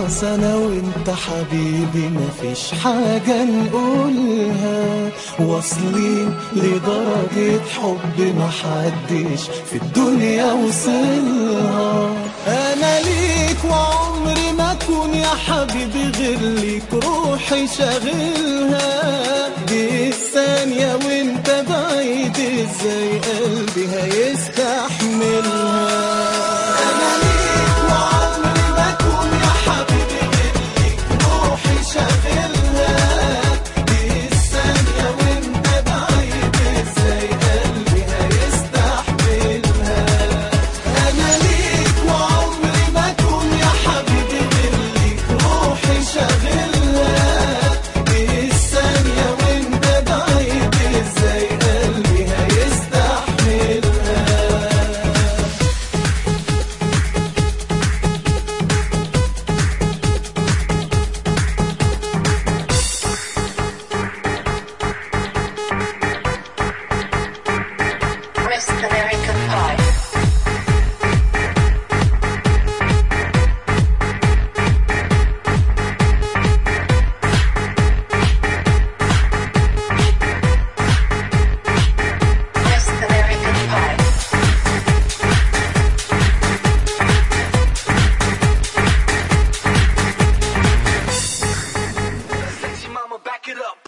خلاص انا وانت حبيبي مفيش حاجة نقولها واصلين لدرجة حب محدش في الدنيا وصلها انا ليك وعمري ما اكون يا حبيبي غير ليك روحي شاغلها دي الثانية وانت بعيد ازاي قلبي هيس